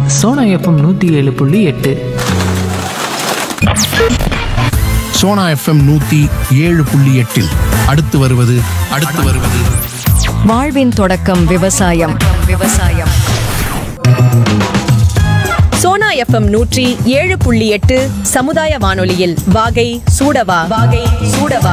Sona FM நூற்றி ஏழு புள்ளி எட்டு சோனா எஃப்எம் நூத்தி ஏழு புள்ளி எட்டில் அடுத்து வருவது அடுத்து வருவது வாழ்வின் தொடக்கம் விவசாயம் விவசாயம் சோனா எஃப்எம் நூற்றி ஏழு புள்ளி எட்டு சமுதாய வானொலியில் வாகை சூடவா வாகை சூடவா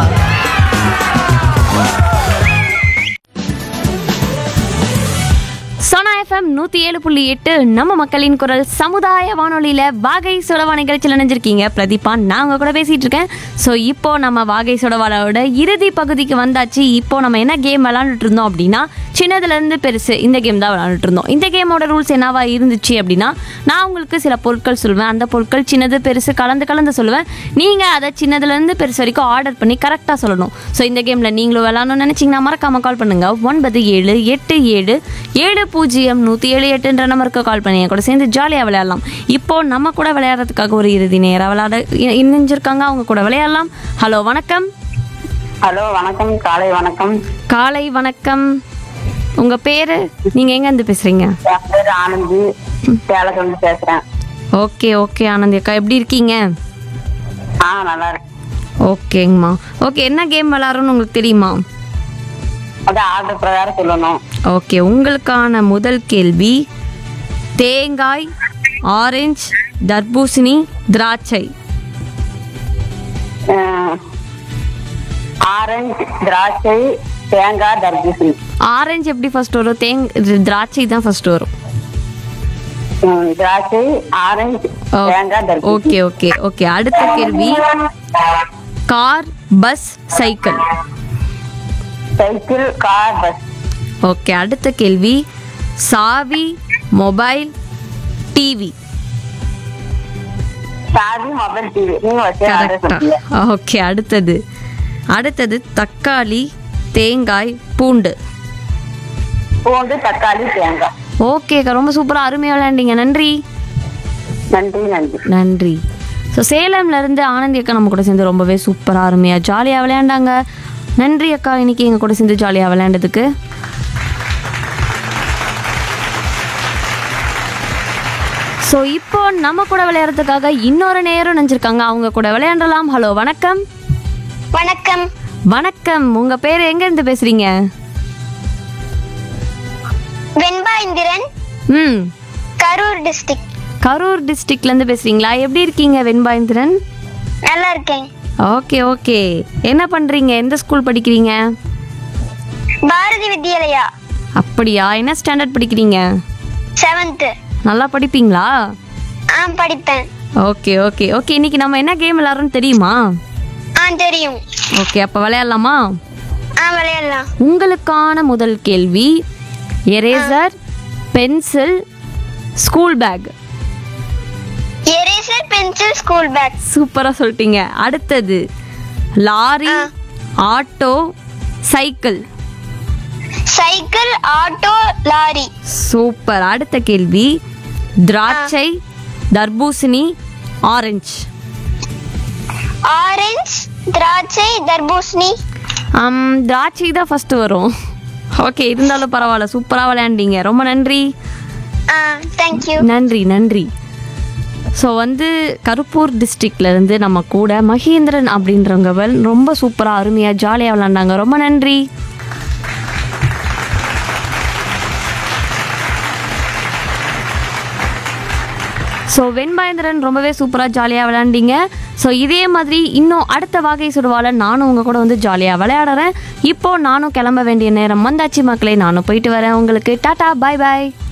சோனா எஃப்எம் நூற்றி ஏழு புள்ளி எட்டு நம்ம மக்களின் குரல் சமுதாய வானொலியில் வாகை சுடவா நிகழ்ச்சியில் நினைஞ்சிருக்கீங்க பிரதீபா நான் உங்க கூட பேசிகிட்டு இருக்கேன் ஸோ இப்போ நம்ம வாகை சுடவாலோட இறுதி பகுதிக்கு வந்தாச்சு இப்போ நம்ம என்ன கேம் விளாண்டுட்டு இருந்தோம் அப்படின்னா சின்னதுலேருந்து பெருசு இந்த கேம் தான் விளாண்டுட்டு இருந்தோம் இந்த கேமோட ரூல்ஸ் என்னவா இருந்துச்சு அப்படின்னா நான் உங்களுக்கு சில பொருட்கள் சொல்லுவேன் அந்த பொருட்கள் சின்னது பெருசு கலந்து கலந்து சொல்லுவேன் நீங்கள் அதை சின்னதுலேருந்து பெருசு வரைக்கும் ஆர்டர் பண்ணி கரெக்டாக சொல்லணும் ஸோ இந்த கேமில் நீங்களும் விளாடணும்னு நினச்சிங்கன்னா மறக்காமல் கால் பண்ணுங்க ஒன்பது ஏழு எட்டு ஏழு ஏழு பூஜ்ஜியம் நூற்றி ஏழு எட்டுன்ற நம்பருக்கு கால் பண்ணி என் கூட சேர்ந்து ஜாலியாக விளையாடலாம் இப்போ நம்ம கூட விளையாடுறதுக்காக ஒரு இறுதி நேரம் விளையாட இ- இணைஞ்சிருக்காங்க அவங்க கூட விளையாடலாம் ஹலோ வணக்கம் ஹலோ வணக்கம் காலை வணக்கம் காலை வணக்கம் உங்கள் பேர் நீங்கள் எங்கேருந்து பேசுகிறீங்க என் பேர் ஆனந்தி சேலத்துல பேசுறேன் ஓகே ஓகே ஆனந்தி அக்கா எப்படி இருக்கீங்க ஆ நல்லா இருக்கு ஓகேங்கம்மா ஓகே என்ன கேம் விளாட்றோன்னு உங்களுக்கு தெரியுமா அதான் ஆர்டர் பிரகாரம் சொல்லணும் ஓகே உங்களுக்கான முதல் கேள்வி தேங்காய் ஆரஞ்சு தர்பூசணி திராட்சை ஆரஞ்சு திராட்சை தேங்காய் தர்பூசணி ஆரஞ்சு எப்படி ஃபர்ஸ்ட் வரும் தேங் திராட்சை தான் ஃபர்ஸ்ட் வரும் ம், திராட்சை ஆரஞ்சு தேங்காய் தர்பூசணி ஓகே ஓகே ஓகே அடுத்த கேள்வி car bus cycle cycle car bus okay அடுத்த கேள்வி சாவி மொபைல் டிவி சாவி மொபைல் டிவி நீங்க வச்சு ஆர்டர் கரெக்டா பண்ணீங்க ஓகே அடுத்தது அடுத்தது தக்காளி தேங்காய் பூண்டு பூண்டு தக்காளி தேங்காய் ஓகேக்கா ரொம்ப சூப்பராக அருமையாக விளையாண்டீங்க நன்றி நன்றி நன்றி நன்றி ஸோ சேலம்ல இருந்து ஆனந்தி அக்கா நம்ம கூட சேர்ந்து ரொம்பவே சூப்பராக அருமையாக ஜாலியாக விளையாண்டாங்க நன்றி அக்கா இன்னைக்கு எங்கள் கூட சேர்ந்து ஜாலியாக விளையாண்டதுக்கு ஸோ இப்போ நம்ம கூட விளையாடுறதுக்காக இன்னொரு நேரம் நினைச்சிருக்காங்க அவங்க கூட விளையாண்டலாம் ஹலோ வணக்கம் வணக்கம் வணக்கம் உங்கள் பேர் எங்கேருந்து பேசுகிறீங்க வெண்பா இந்திரன் ம் கரூர் டிஸ்ட்ரிக்ட் கரூர் டிஸ்ட்ரிக்ட்லேருந்து பேசுகிறீங்களா எப்படி இருக்கீங்க வெண்பாயந்திரன் நல்லா இருக்கேன் ஓகே ஓகே என்ன பண்ணுறீங்க எந்த ஸ்கூல் படிக்கிறீங்க பாரதி வித்யாலயா அப்படியா என்ன ஸ்டாண்டர்ட் படிக்கிறீங்க செவன்த்து நல்லா படிப்பீங்களா ஆ படிப்பேன் ஓகே ஓகே ஓகே இன்னைக்கு நம்ம என்ன கேம் விளாட்றோம்னு தெரியுமா ஆ தெரியும் ஓகே அப்போ விளையாடலாமா ஆ விளையாடலாம் உங்களுக்கான முதல் கேள்வி eraser pencil school bag eraser pencil school bag சூப்பராக சொல்லிட்டீங்க அடுத்தது lorry auto cycle cycle auto lorry super அடுத்த கேள்வி திராட்சை தர்பூசணி ஆரஞ்சு ஆரஞ்சு திராட்சை தர்பூசணி ஆம், திராட்சை தான் ஃபஸ்ட்டு வரும் ஓகே இருந்தாலும் பரவாயில்ல சூப்பராக விளையாண்டீங்க ரொம்ப நன்றி ஆ தேங்க்யூ நன்றி நன்றி ஸோ வந்து கருப்பூர் டிஸ்ட்ரிக்ட்ல இருந்து நம்ம கூட மகேந்திரன் அப்படின்றவங்க வெல் ரொம்ப சூப்பராக அருமையாக ஜாலியாக விளாண்டாங்க ரொம்ப நன்றி ஸோ வெண்பாயந்திரன் ரொம்பவே சூப்பராக ஜாலியாக விளையாண்டீங்க ஸோ இதே மாதிரி இன்னும் அடுத்த வாகை சுடுவால நானும் உங்கள் கூட வந்து ஜாலியாக விளையாடுறேன் இப்போ நானும் கிளம்ப வேண்டிய நேரம் வந்தாச்சு மக்களே நானும் போயிட்டு வரேன் உங்களுக்கு டாடா பாய் பாய்